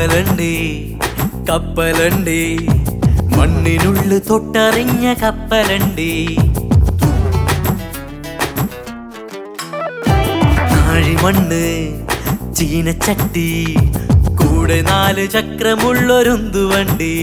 കപ്പലണ്ടി കപ്പലണ്ടി മണ്ണിനുള്ളിൽ തൊട്ടറിഞ്ഞ കപ്പലണ്ടി ആഴിമണ്ണ് ചീനച്ചട്ടി കൂടെ നാല് ചക്രമുള്ളൊരുന്തു വണ്ടി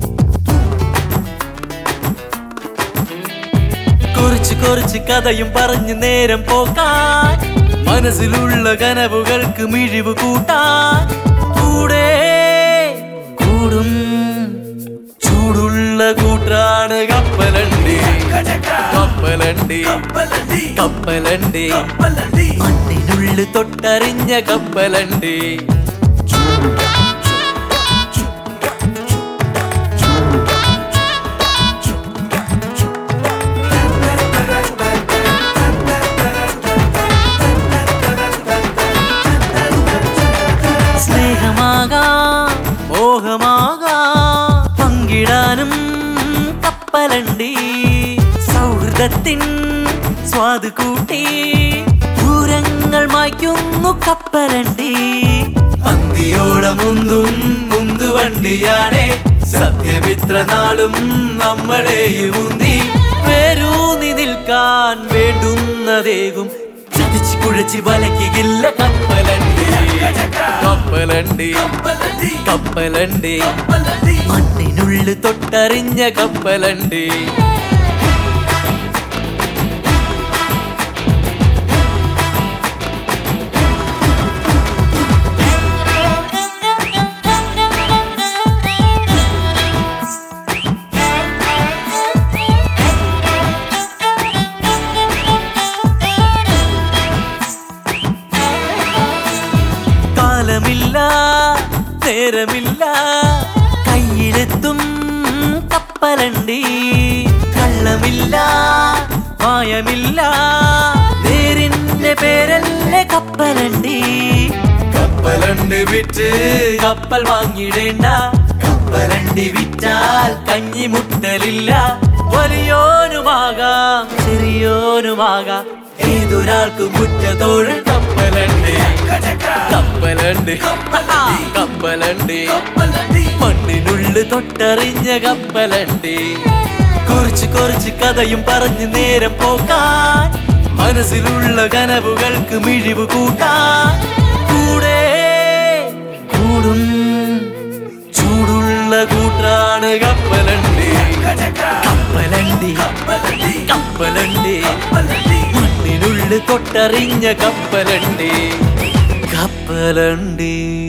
കുറിച്ച് കുറിച്ച് കഥയും പറഞ്ഞ് നേരം പോക്കാൻ മനസ്സിലുള്ള കനവുകൾക്ക് മിഴിവ് കൂട്ടാൻ കൂടെ കൂടും ചൂടുള്ള കൂട്ടാണ് കപ്പലണ്ടി കപ്പലണ്ടി കപ്പലണ്ടി മണ്ണിനുള്ളിൽ തൊട്ടറിഞ്ഞ കപ്പലണ്ടി സ്നേഹമാകാം മോഹമാകാം പങ്കിടാനും കപ്പലണ്ടി സൗഹൃദത്തിൻ സ്വാദ് കൂട്ടി ദൂരങ്ങൾ മായ്ക്കുന്നു കപ്പലണ്ടി അന്തിയോടെ മുന്തും മുന്തു വണ്ടിയാണേ സത്യമിത്ര നാളും നമ്മളെയും ഉന്തി വേരൂന്നി നിൽക്കാൻ വേണ്ടുന്നതേകും ചതിച്ച് കുഴച്ച് വലക്കില്ല കപ്പലണ്ടി കപ്പലണ്ടി കപ്പലണ്ടി മണ്ണിനുള്ളിൽ തൊട്ടറിഞ്ഞ കപ്പലണ്ടി കാലമില്ല നേരമില്ല കയ്യിലെത്തും കപ്പലണ്ടി കള്ളമില്ല മായമില്ല നേരിന്റെ പേരല്ലേ കപ്പലണ്ടി കപ്പലണ്ടി വിറ്റ് കപ്പൽ വാങ്ങിടേണ്ട കപ്പലണ്ടി വിറ്റാൽ കഞ്ഞി മുട്ടലില്ല വലിയോനുമാകാം ചെറിയോനുമാകാം ഏതൊരാൾക്കും മുറ്റത്തോഴ് കപ്പലണ്ടി കപ്പലണ്ടി കപ്പലണ്ടി മണ്ണിനുള്ളിൽ തൊട്ടറിഞ്ഞ കപ്പലണ്ടി കുറിച്ച് കുറിച്ച് കഥയും പറഞ്ഞ് നേരം പോക്കാൻ മനസ്സിലുള്ള കനവുകൾക്ക് മിഴിവ് കൂട്ടാൻ കൂടെ കൂടും ചൂടുള്ള കൂട്ടാണ് കപ്പലണ്ടി കപ്പലണ്ടി കപ്പലണ്ടി മണ്ണിനുള്ളിൽ തൊട്ടറിഞ്ഞ കപ്പലണ്ടി കപ്പലണ്ടി